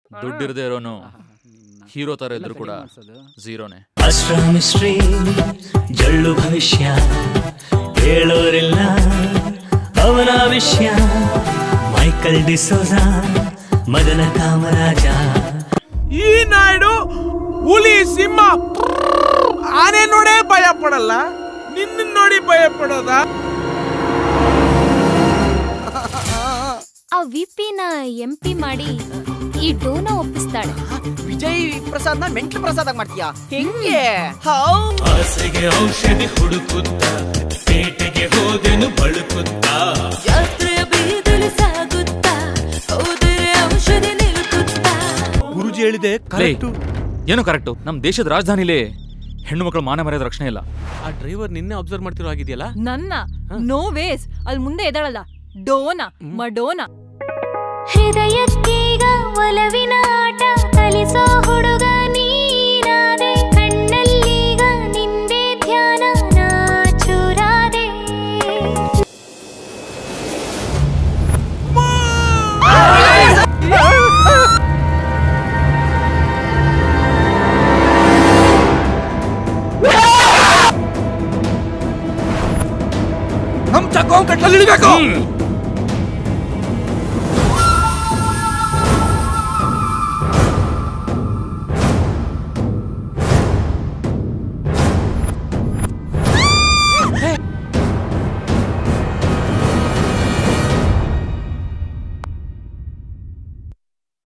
ದುಡ್ಡಿರದೇ ಇರೋನು ಹೀರೋ ತರ ಇದ್ರು ಕೂಡ ಝೀರೋನೇ ಅಶ್ರಮಿಶ್ರೀ ಜಳ್ಳು ಭವಿಷ್ಯ ಹೇಳೋರಿಲ್ಲ ಅವನ ವಿಷಯ ಮೈಕಲ್ ಡಿಸೋಜ ಮದನ ಕಾಮರಾಜ ಈ ನಾಯ್ಡು ಹುಲಿ ಸಿಂಹ ಆನೆ ನೋಡೇ ಭಯ ಪಡಲ್ಲ ನಿನ್ನ ನೋಡಿ ಭಯ ಪಡೋದ ಆ ವಿಪಿನ ಎಂ ಪಿ ಮಾಡಿ ಈ ಡೋನ ಒಪ್ಪಿಸ್ತಾಳೆ ವಿಜಯ್ ಪ್ರಸಾದ್ನ ಮೆಂಟ್ಲು ಪ್ರಸಾದ್ ಮಾಡ್ತೀಯಾ ಹೆಂಗೆ ಹೌ ಆಸೆಗೆ ಔಷಧಿ ಹುಡುಕುತ್ತ ಪೇಟೆಗೆ ಹೋದೆನು ಬಳುಕುತ್ತಾ ಯಾತ್ರೆಯ ಬೀದಲು ಸಾಗುತ್ತಾ ಹೋದರೆ ಔಷಧಿ ನಿಲುಕುತ್ತಾ ಗುರುಜಿ ಹೇಳಿದೆ ಲೇ, ಏನು ಕರೆಕ್ಟು ನಮ್ ದೇಶದ ರಾಜಧಾನಿಲಿ ಹೆಣ್ಣು ಮಕ್ಕಳು ಮಾನ ಮರ್ಯಾದ ರಕ್ಷಣೆ ಇಲ್ಲ ಆ ಡ್ರೈವರ್ ನಿನ್ನೆ ಅಬ್ಸರ್ವ್ ಮಾಡ್ತಿರೋ ಆಗಿದೆಯಲ್ಲ ನನ್ನ ನೋ ವೇಸ್ ಅಲ್ಲಿ ಮುಂದೆ ಎದಳಲ್ಲ ಡೋನ ಮಡೋನ ಹೃದಯಕ್ಕೀಗ ಒಲವಿನ ಆಟ ಕಲಿಸೋ ಹುಡುಗ ನೀನಾದೆ ಕಣ್ಣಲ್ಲೀಗ ನಿಂದೆ ಧ್ಯಾನ ನಾಚೂರಾದೆ ನಮ್ ಚಕ್ಕ ಕಟ್ಲಲ್ಲಿ ಇಳಿಬೇಕು